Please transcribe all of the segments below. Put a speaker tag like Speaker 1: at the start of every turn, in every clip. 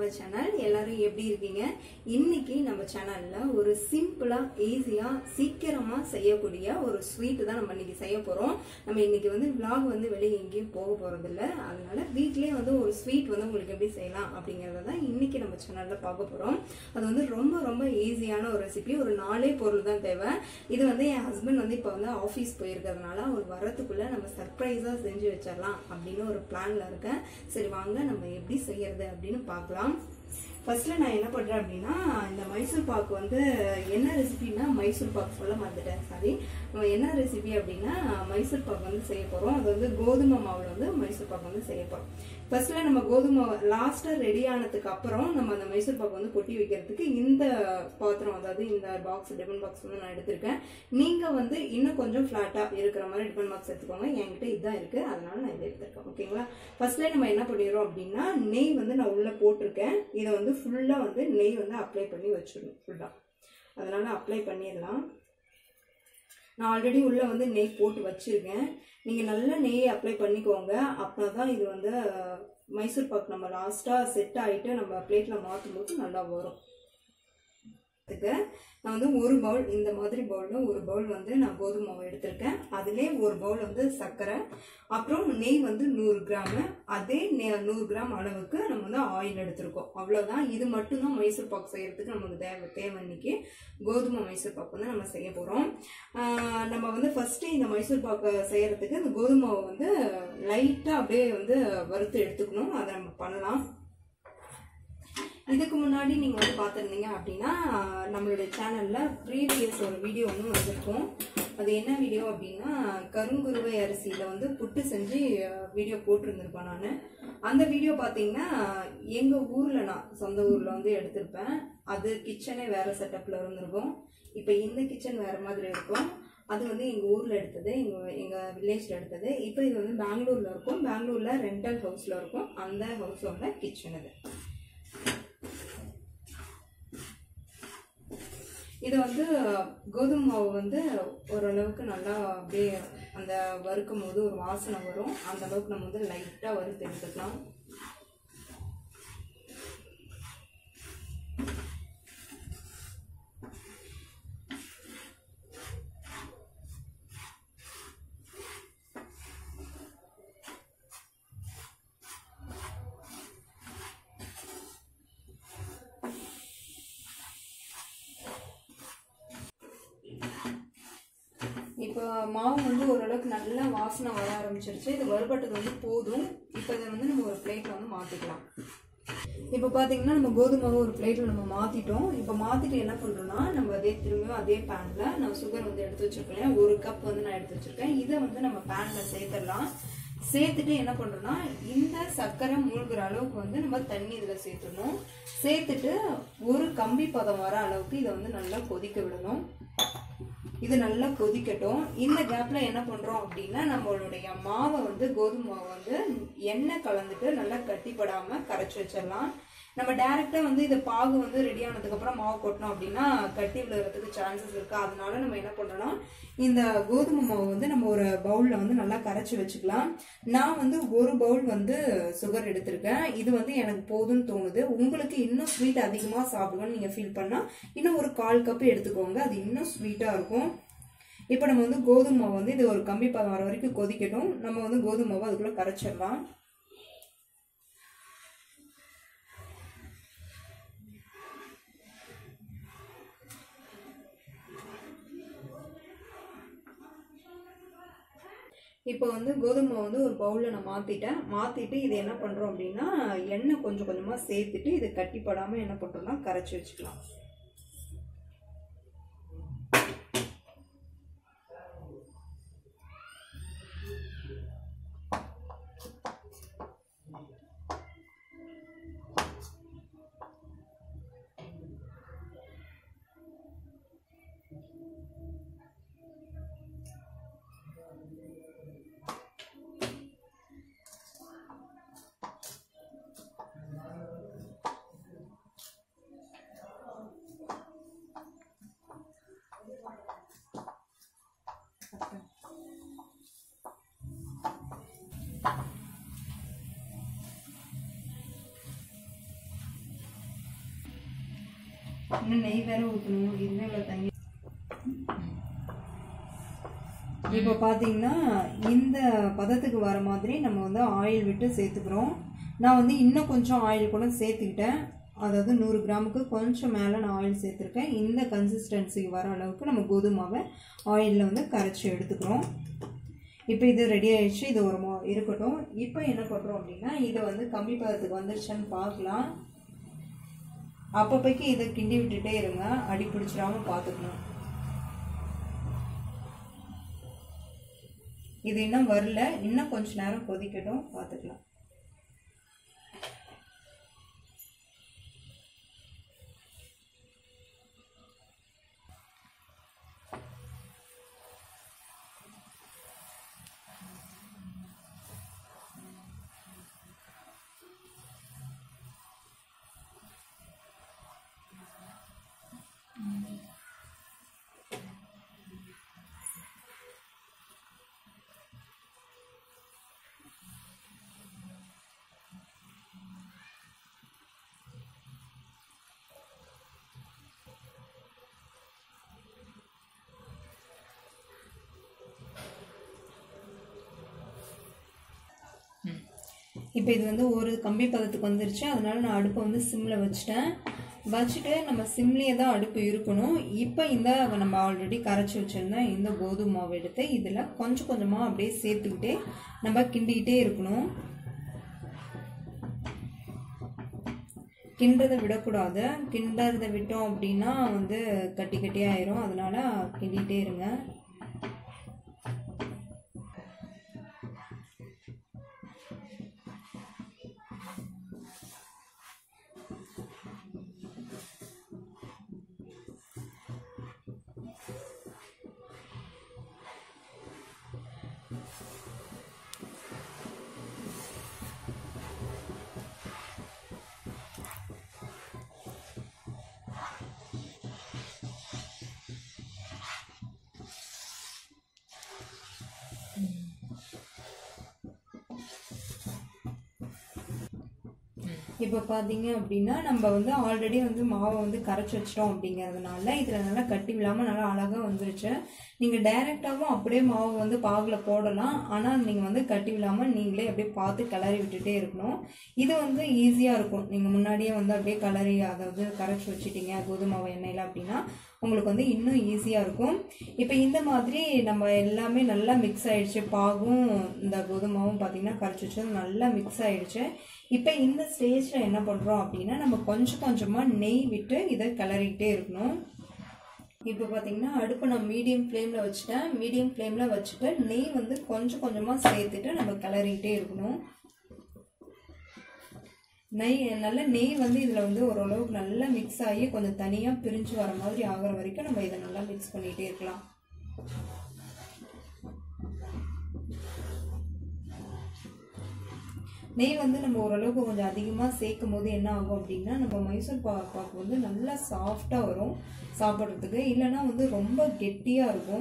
Speaker 1: channel எல்லாரும் எப்படி இருக்கீங்க இன்னைக்கு நம்ம சேனல்ல ஒரு சிம்பிளா ஈஸியா சீக்கிரமா செய்யக்கூடிய ஒரு ஸ்வீட் தான் நம்ம இன்னைக்கு செய்ய போறோம் நம்ம இன்னைக்கு வந்து vlog வந்து வெளியே எங்கேயும் போக போறது இல்ல அதனால வீட்லயே வந்து ஒரு ஸ்வீட் வந்து உங்களுக்கு எப்படி செய்யலாம் அப்படிங்கறத தான் இன்னைக்கு நம்ம சேனல்ல பார்க்க போறோம் அது வந்து ரொம்ப ரொம்ப ஈஸியான ஒரு ரெசிபி ஒரு நாலே பொருள் தான் தேவை இது வந்து என் ஹஸ்பண்ட் வந்து இப்போ வந்து ஆஃபீஸ் போயிருக்கிறதுனால அவர் வரத்துக்குள்ள நம்ம சர்ப்ரைஸா செஞ்சு வச்சிடலாம் அப்படின்னு ஒரு பிளான்ல இருக்கேன் சரி வாங்க நம்ம எப்படி செய்யறது அப்படின்னு பார்க்கலாம் ஃபர்ஸ்ட்ல நான் என்ன பண்றேன் அப்படின்னா இந்த மைசூர் பாக்கு வந்து என்ன ரெசிபினா மைசூர் பாக்கு சொல்ல மறந்துட்டேன் சாரி நம்ம என்ன ரெசிபி அப்படின்னா மைசூர் பாக்கு வந்து செய்ய போறோம் அது வந்து கோதுமை மாவுல வந்து மைசூர் பாக்கு வந்து செய்ய போறோம் ஃபர்ஸ்ட்ல நம்ம கோதுமை லாஸ்டா ரெடி ஆனதுக்கு அப்புறம் நம்ம அந்த மைசூர் பாக்கு வந்து கொட்டி வைக்கிறதுக்கு இந்த பாத்திரம் அதாவது இந்த பாக்ஸ் டிஃபன் பாக்ஸ் வந்து நான் எடுத்திருக்கேன் நீங்க வந்து இன்னும் கொஞ்சம் ஃபிளாட்டா இருக்கிற மாதிரி டிஃபன் பாக்ஸ் எடுத்துக்கோங்க என்கிட்ட இதுதான் இருக்கு அதனால நான் இதை எடுத்திருக்கேன் ஓகேங்களா ஃபர்ஸ்ட்ல நம்ம என்ன பண்ணிடுறோம் அப்படின்னா நெய் வந்து நான் உள்ள போட்டிருக்கேன் இதை வந்து ஃபுல்லா வந்து நெய் வந்து அப்ளை பண்ணி வச்சிடணும் ஃபுல்லா அதனால அப்ளை பண்ணிடலாம் நான் ஆல்ரெடி உள்ள வந்து நெய் போட்டு வச்சிருக்கேன் நீங்க நல்ல நெய்யை அப்ளை பண்ணிக்கோங்க அப்பதான் இது வந்து அஹ், மைசூர் பாக் நம்ம லாஸ்டா செட் ஆயிட்டு நம்ம பிளேட்ல மாற்றும் போது நல்லா வரும் இதுக்கு நான் வந்து ஒரு பவுல் இந்த மாதிரி பவுல்ல ஒரு பவுல் வந்து நான் கோதுமை மாவு எடுத்திருக்கேன் அதிலே ஒரு பவுல் வந்து சர்க்கரை அப்புறம் நெய் வந்து நூறு கிராம் அதே நெ- நூறு கிராம் அளவுக்கு நம்ம வந்து ஆயில் எடுத்திருக்கோம் அவ்வளவுதான் இது மட்டும்தான் மைசூர் பாக் செய்யறதுக்கு நமக்கு தேவை தேவை இன்னைக்கு கோதுமை மைசூர் பாக் வந்து நம்ம செய்ய போறோம் ஆஹ் நம்ம வந்து ஃபர்ஸ்ட் இந்த மைசூர் பாக்கு செய்யறதுக்கு இந்த கோதுமை மாவை வந்து லைட்டா அப்படியே வந்து வறுத்து எடுத்துக்கணும் அதை நம்ம பண்ணலாம் இதுக்கு முன்னாடி நீங்க வந்து பார்த்துருந்தீங்க அப்படின்னா நம்மளுடைய சேனல்ல ப்ரீவியஸ் ஒரு வீடியோ ஒன்று வந்திருக்கும் அது என்ன வீடியோ அப்படின்னா கருங்குருவை அரிசியில வந்து புட்டு செஞ்சு வீடியோ போட்டிருந்திருப்பேன் நான் அந்த வீடியோ பார்த்தீங்கன்னா எங்க ஊர்ல நான் சொந்த ஊர்ல வந்து எடுத்திருப்பேன் அது கிச்சனே வேற செட்டப்ல இருந்திருக்கும் இப்போ இந்த கிச்சன் வேற மாதிரி இருக்கும் அது வந்து எங்க ஊர்ல எடுத்தது எங்க எங்க வில்லேஜ்ல எடுத்தது இப்போ இது வந்து பெங்களூர்ல இருக்கும் பெங்களூர்ல ரெண்டல் ஹவுஸ்ல இருக்கும் அந்த ஹவுஸோட கிச்சன் இது இது வந்து கோதுமை மாவு வந்து ஓரளவுக்கு நல்லா அப்படியே அந்த வறுக்கும் போது ஒரு வாசனை வரும் அந்த அளவுக்கு நம்ம வந்து லைட்டாக வறுத்து எடுத்துக்கலாம் இப்போ மாவு வந்து ஓரளவுக்கு நல்லா வாசனை வர ஆரம்பிச்சிருச்சு இது வறுபட்டது வந்து போதும் இப்போ இதை வந்து நம்ம ஒரு பிளேட்ல வந்து மாற்றிக்கலாம் இப்போ பார்த்தீங்கன்னா நம்ம கோதுமை மாவு ஒரு பிளேட்ல நம்ம மாற்றிட்டோம் இப்போ மாற்றிட்டு என்ன பண்ணுறோம்னா நம்ம அதே திரும்பியும் அதே பேனில் நம்ம சுகர் வந்து எடுத்து வச்சிருக்கேன் ஒரு கப் வந்து நான் எடுத்து வச்சிருக்கேன் இதை வந்து நம்ம பேனில் சேர்த்துடலாம் சேர்த்துட்டு என்ன பண்றோம்னா இந்த சர்க்கரை மூழ்கிற அளவுக்கு வந்து நம்ம தண்ணி இதில் சேர்த்துடணும் சேர்த்துட்டு ஒரு கம்பி பதம் வர அளவுக்கு இதை வந்து நல்லா கொதிக்க விடணும் இது நல்லா கொதிக்கட்டும் இந்த கேப்ல என்ன பண்றோம் அப்படின்னா நம்மளுடைய மாவை வந்து கோதுமை மாவை வந்து எண்ணெய் கலந்துட்டு நல்லா கட்டிப்படாம கரைச்சி வச்சிடலாம் நம்ம டைரக்டா வந்து இந்த பாகு வந்து ரெடி ஆனதுக்கு அப்புறம் மாவு கொட்டினோம் அப்படின்னா கட்டி விழுறதுக்கு சான்சஸ் இருக்கு அதனால நம்ம என்ன பண்றோம்னா இந்த கோதுமை மாவு வந்து நம்ம ஒரு பவுல்ல வந்து நல்லா கரைச்சி வச்சுக்கலாம் நான் வந்து ஒரு பவுல் வந்து சுகர் எடுத்திருக்கேன் இது வந்து எனக்கு போதும்னு தோணுது உங்களுக்கு இன்னும் ஸ்வீட் அதிகமா சாப்பிடுவேன்னு நீங்க ஃபீல் பண்ணா இன்னும் ஒரு கால் கப் எடுத்துக்கோங்க அது இன்னும் ஸ்வீட்டா இருக்கும் இப்போ நம்ம வந்து கோதுமை மாவு வந்து இது ஒரு கம்பி பதம் வர வரைக்கும் கொதிக்கட்டும் நம்ம வந்து கோதுமை மாவு அதுக்குள்ள கரைச்சிடலாம் இப்போ வந்து கோதுமை மாவு வந்து ஒரு பவுலில் நான் மாற்றிட்டேன் மாற்றிட்டு இது என்ன பண்ணுறோம் அப்படின்னா எண்ணெய் கொஞ்சம் கொஞ்சமாக சேர்த்துட்டு இது கட்டிப்படாமல் என்ன பண்ணுறோம்னா கரைச்சி வச்சுக்கலாம் இன்னும் நெய் வேற ஊற்றணும் இதுவே இவ்வளோ தண்ணி இப்போ பார்த்தீங்கன்னா இந்த பதத்துக்கு வர மாதிரி நம்ம வந்து ஆயில் விட்டு சேர்த்துக்கிறோம் நான் வந்து இன்னும் கொஞ்சம் ஆயில் கூட சேர்த்துக்கிட்டேன் அதாவது நூறு கிராமுக்கு கொஞ்சம் மேலே நான் ஆயில் சேர்த்துருக்கேன் இந்த கன்சிஸ்டன்சிக்கு வர அளவுக்கு நம்ம கோதுமாவை ஆயிலில் வந்து கரைச்சி எடுத்துக்கிறோம் இப்போ இது ரெடி ஆயிடுச்சு இது ஒரு மோ இருக்கட்டும் இப்போ என்ன பண்ணுறோம் அப்படின்னா இதை வந்து கம்மி பதத்துக்கு வந்துருச்சான்னு பார்க்கலாம் அப்பப்போக்கி இதை கிண்டி விட்டுட்டே இருங்க அடி பிடிச்சிடாம பார்த்துக்கணும் இது இன்னும் வரல இன்னும் கொஞ்ச நேரம் கொதிக்கட்டும் பார்த்துக்கலாம் இப்போ இது வந்து ஒரு கம்பி பதத்துக்கு வந்துருச்சு அதனால நான் அடுப்பை வந்து சிம்மில் வச்சுட்டேன் வச்சுட்டு நம்ம சிம்லேயே தான் அடுப்பு இருக்கணும் இப்போ இந்த நம்ம ஆல்ரெடி கரைச்சி வச்சுருந்த இந்த கோதுமை மாவு எடுத்து இதில் கொஞ்சம் கொஞ்சமாக அப்படியே சேர்த்துக்கிட்டே நம்ம கிண்டிக்கிட்டே இருக்கணும் கிண்டுறதை விடக்கூடாது கிண்டுறதை விட்டோம் அப்படின்னா வந்து கட்டி கட்டி ஆயிரும் அதனால கிண்டிகிட்டே இருங்க இப்போ பார்த்தீங்க அப்படின்னா நம்ம வந்து ஆல்ரெடி வந்து மாவை வந்து கரைச்சி வச்சிட்டோம் அப்படிங்கிறதுனால இதில் நல்லா கட்டி விழாமல் நல்லா அழகாக வந்துருச்சு நீங்கள் டைரெக்டாகவும் அப்படியே மாவு வந்து பாகில் போடலாம் ஆனால் நீங்கள் வந்து கட்டி விழாமல் நீங்களே அப்படியே பார்த்து கிளறி விட்டுட்டே இருக்கணும் இது வந்து ஈஸியாக இருக்கும் நீங்கள் முன்னாடியே வந்து அப்படியே கிளறி அதாவது கரைச்சி வச்சிட்டீங்க கோதுமை மாவு எண்ணெயில் அப்படின்னா உங்களுக்கு வந்து இன்னும் ஈஸியாக இருக்கும் இப்போ இந்த மாதிரி நம்ம எல்லாமே நல்லா மிக்ஸ் ஆயிடுச்சு பாகும் இந்த கோதுமாவும் பார்த்தீங்கன்னா கரைச்சி வச்சது நல்லா மிக்ஸ் ஆயிடுச்சு இப்போ இந்த ஸ்டேஜில் என்ன பண்ணுறோம் அப்படின்னா நம்ம கொஞ்சம் கொஞ்சமாக நெய் விட்டு இதை கிளறிக்கிட்டே இருக்கணும் இப்போ பார்த்தீங்கன்னா அடுப்பை நான் மீடியம் ஃப்ளேமில் வச்சுட்டேன் மீடியம் ஃப்ளேமில் வச்சுட்டு நெய் வந்து கொஞ்சம் கொஞ்சமாக சேர்த்துட்டு நம்ம கிளறிக்கிட்டே இருக்கணும் நெய் நல்ல நெய் வந்து இதில் வந்து ஓரளவுக்கு நல்லா மிக்ஸ் ஆகி கொஞ்சம் தனியாக பிரிஞ்சு வர மாதிரி ஆகிற வரைக்கும் நம்ம இதை நல்லா மிக்ஸ் பண்ணிகிட்டே இருக்கலாம் நெய் வந்து நம்ம ஓரளவுக்கு கொஞ்சம் அதிகமாக சேர்க்கும் போது என்ன ஆகும் அப்படின்னா நம்ம மைசூர் பா பாக்கு வந்து நல்லா சாஃப்டாக வரும் சாப்பிட்றதுக்கு இல்லைன்னா வந்து ரொம்ப கெட்டியாக இருக்கும்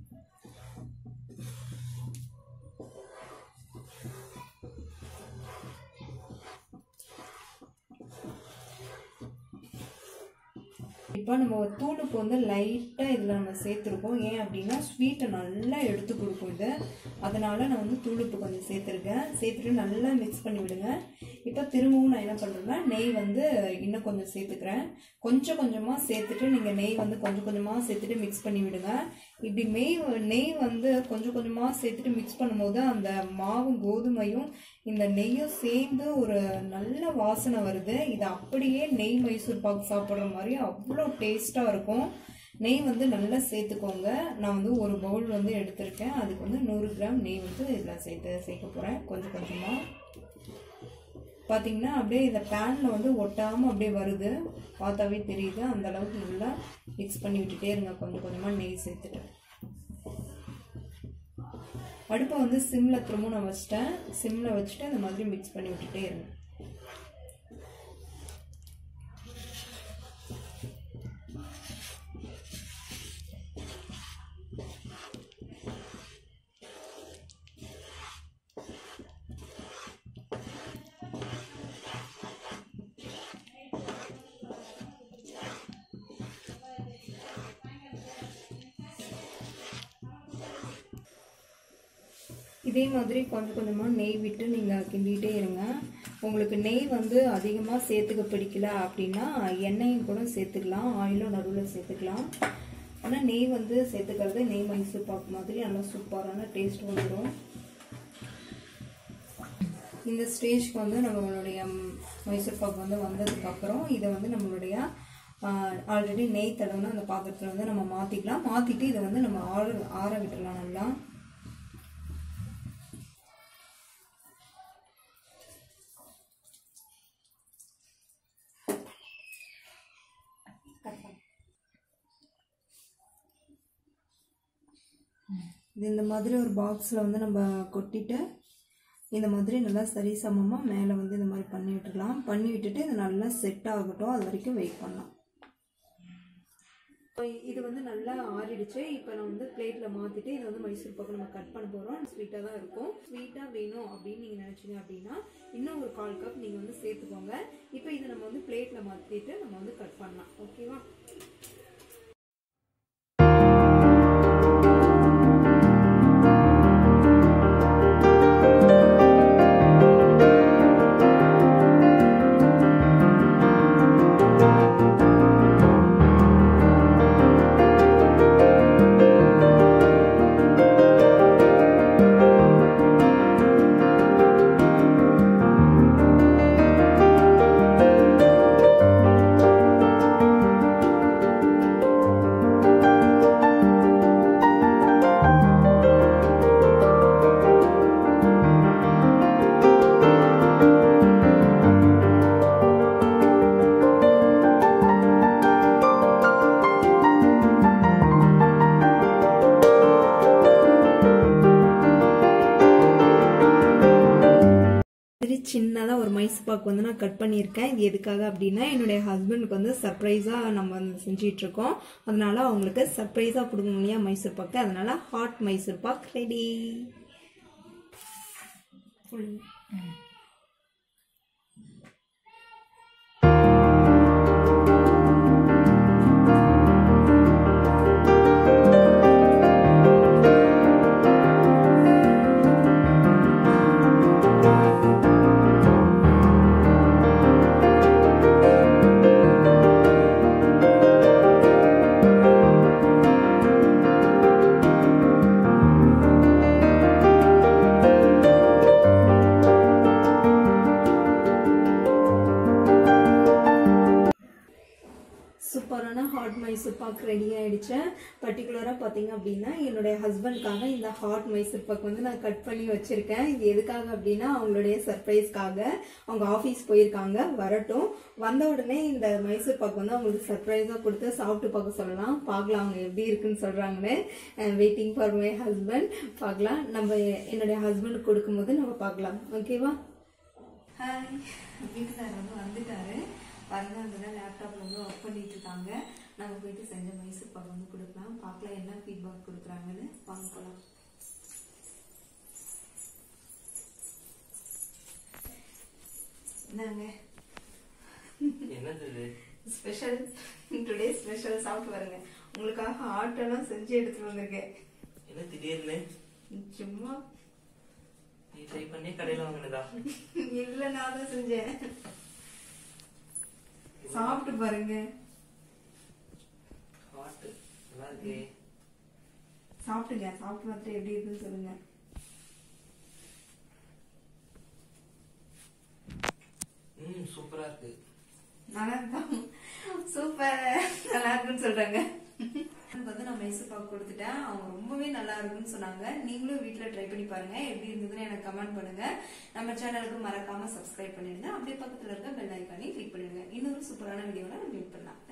Speaker 1: இப்போ நம்ம ஒரு தூளுப்பு வந்து லைட்டாக இதில் நம்ம சேர்த்துருக்கோம் ஏன் அப்படின்னா ஸ்வீட்டை நல்லா எடுத்து கொடுக்கும் இது அதனால் நான் வந்து தூளுப்பு கொஞ்சம் சேர்த்துருக்கேன் சேர்த்துட்டு நல்லா மிக்ஸ் பண்ணி விடுங்க இப்போ திரும்பவும் நான் என்ன பண்ணுறேன்னா நெய் வந்து இன்னும் கொஞ்சம் சேர்த்துக்கிறேன் கொஞ்சம் கொஞ்சமாக சேர்த்துட்டு நீங்கள் நெய் வந்து கொஞ்சம் கொஞ்சமாக சேர்த்துட்டு மிக்ஸ் பண்ணி விடுங்க இப்படி மெய் நெய் வந்து கொஞ்சம் கொஞ்சமாக சேர்த்துட்டு மிக்ஸ் பண்ணும்போது அந்த மாவும் கோதுமையும் இந்த நெய்யும் சேர்ந்து ஒரு நல்ல வாசனை வருது இது அப்படியே நெய் மைசூர் பாக் சாப்பிட்ற மாதிரி அவ்வளோ டேஸ்ட்டாக இருக்கும் நெய் வந்து நல்லா சேர்த்துக்கோங்க நான் வந்து ஒரு பவுல் வந்து எடுத்திருக்கேன் அதுக்கு வந்து நூறு கிராம் நெய் வந்து இதில் சேர்த்து சேர்க்க போகிறேன் கொஞ்சம் கொஞ்சமாக பார்த்தீங்கன்னா அப்படியே இந்த பேனில் வந்து ஒட்டாமல் அப்படியே வருது பார்த்தாவே தெரியுது அந்த அளவுக்கு நல்லா மிக்ஸ் பண்ணி விட்டுட்டே இருங்க கொஞ்சம் கொஞ்சமாக நெய் சேர்த்துட்டு அடுப்பை வந்து சிம்மில் திரும்ப நான் வச்சிட்டேன் சிம்மில் வச்சுட்டு இந்த மாதிரி மிக்ஸ் பண்ணி விட்டுட்டே இருங்க இதே மாதிரி கொஞ்சம் கொஞ்சமாக நெய் விட்டு நீங்கள் கிண்டிகிட்டே இருங்க உங்களுக்கு நெய் வந்து அதிகமாக சேர்த்துக்க பிடிக்கல அப்படின்னா எண்ணெயும் கூட சேர்த்துக்கலாம் ஆயிலும் நடுவில் சேர்த்துக்கலாம் ஆனால் நெய் வந்து சேர்த்துக்கிறது நெய் மைசூர் பாக்கு மாதிரி நல்லா சூப்பரான டேஸ்ட் வந்துடும் இந்த ஸ்டேஜ்க்கு வந்து நம்மளுடைய மைசூர் பாக்கு வந்து வந்ததுக்கப்புறம் இதை வந்து நம்மளுடைய ஆல்ரெடி நெய் தடவுனா அந்த பாத்திரத்தில் வந்து நம்ம மாற்றிக்கலாம் மாற்றிட்டு இதை வந்து நம்ம ஆற ஆற விட்டுடலாம் நல்லா இது இந்த மாதிரி ஒரு பாக்ஸில் வந்து நம்ம கொட்டிட்டு இந்த மாதிரி நல்லா சரி சமமாக மேலே வந்து இந்த மாதிரி பண்ணி விட்டுடலாம் பண்ணி விட்டுட்டு இது நல்லா செட் ஆகட்டும் அது வரைக்கும் வெயிட் பண்ணலாம் இப்போ இது வந்து நல்லா ஆறிடுச்சு இப்போ நான் வந்து பிளேட்டில் மாற்றிட்டு இதை வந்து மைசூர் பாக்கு நம்ம கட் பண்ண போகிறோம் ஸ்வீட்டாக தான் இருக்கும் ஸ்வீட்டாக வேணும் அப்படின்னு நீங்கள் நினச்சிங்க அப்படின்னா இன்னும் ஒரு கால் கப் நீங்கள் வந்து சேர்த்துக்கோங்க இப்போ இதை நம்ம வந்து பிளேட்டில் மாற்றிட்டு நம்ம வந்து கட் பண்ணலாம் ஓகேவா மாதிரி சின்னதாக ஒரு மைசூர் பாக்கு வந்து நான் கட் பண்ணியிருக்கேன் இது எதுக்காக அப்படின்னா என்னுடைய ஹஸ்பண்டுக்கு வந்து சர்ப்ரைஸாக நம்ம வந்து செஞ்சிட்டு இருக்கோம் அதனால அவங்களுக்கு சர்ப்ரைஸாக கொடுக்கணும் இல்லையா மைசூர் பாக்கு அதனால ஹாட் மைசூர் பாக் ரெடி சூப்பரான ஹாட் மைசூர் பாக் ரெடி ஆயிடுச்சு பர்டிகுலராக பார்த்தீங்க அப்படின்னா என்னுடைய ஹஸ்பண்ட்காக இந்த ஹாட் மைசூர் பாக் வந்து நான் கட் பண்ணி வச்சிருக்கேன் இது எதுக்காக அப்படின்னா அவங்களுடைய சர்ப்ரைஸ்க்காக அவங்க ஆஃபீஸ் போயிருக்காங்க வரட்டும் வந்த உடனே இந்த மைசூர் பாக் வந்து அவங்களுக்கு சர்ப்ரைஸாக கொடுத்து சாப்பிட்டு பார்க்க சொல்லலாம் பார்க்கலாம் அவங்க எப்படி இருக்குன்னு சொல்கிறாங்கன்னு வெயிட்டிங் ஃபார் மை ஹஸ்பண்ட் பார்க்கலாம் நம்ம என்னுடைய ஹஸ்பண்டுக்கு கொடுக்கும்போது நம்ம பார்க்கலாம் ஓகேவா ஹாய் வீட்டுக்காரர் வந்து வந்துட்டாரு வந்து அந்த லேப்டாப்ல வந்து ஒர்க் பண்ணிட்டு இருக்காங்க நம்ம போயிட்டு செஞ்ச மைசூர் பாக்கு வந்து கொடுக்கலாம் பார்க்கலாம் என்ன ஃபீட்பேக் கொடுக்குறாங்கன்னு வாங்க போலாம் என்னங்க
Speaker 2: என்னது இது
Speaker 1: ஸ்பெஷல் டுடே ஸ்பெஷல் சாப்பிட்டு வருங்க உங்களுக்காக ஆட்டெல்லாம் செஞ்சு எடுத்துட்டு வந்திருக்கேன்
Speaker 2: என்ன திடீர்னு
Speaker 1: சும்மா
Speaker 2: நீ ட்ரை பண்ணி கடையில வாங்கினதா
Speaker 1: இல்ல நான் தான் செஞ்சேன் சாப்பிட்டு பாருங்க
Speaker 2: ஹாட் நல்லா இருக்கே
Speaker 1: சாப்பிட்டுங்க சாப்பிட்டு பார்த்துட்டு எப்படி இருக்குன்னு சொல்லுங்க
Speaker 2: ம் சூப்பரா இருக்கு
Speaker 1: நல்லா இருக்கா சூப்பர் நல்லா இருக்குன்னு சொல்றாங்க எனக்கு வந்து நான் மைசூர் பாக்கு கொடுத்துட்டேன் அவங்க ரொம்பவே நல்லா இருக்குன்னு சொன்னாங்க நீங்களும் வீட்ல ட்ரை பண்ணி பாருங்க எப்படி இருந்ததுன்னு எனக்கு கமெண்ட் பண்ணுங்க நம்ம சேனலுக்கு மறக்காம சப்ஸ்கிரைப் பண்ணிடுங்க அப்படியே பக்கத்துல இருக்க பெல் ஐக்கானையும் கிளிக் பண்ணிடுங்க இன்னொரு சூப்பரான வீடியோல நம்ம மீட் பண்ணலாம்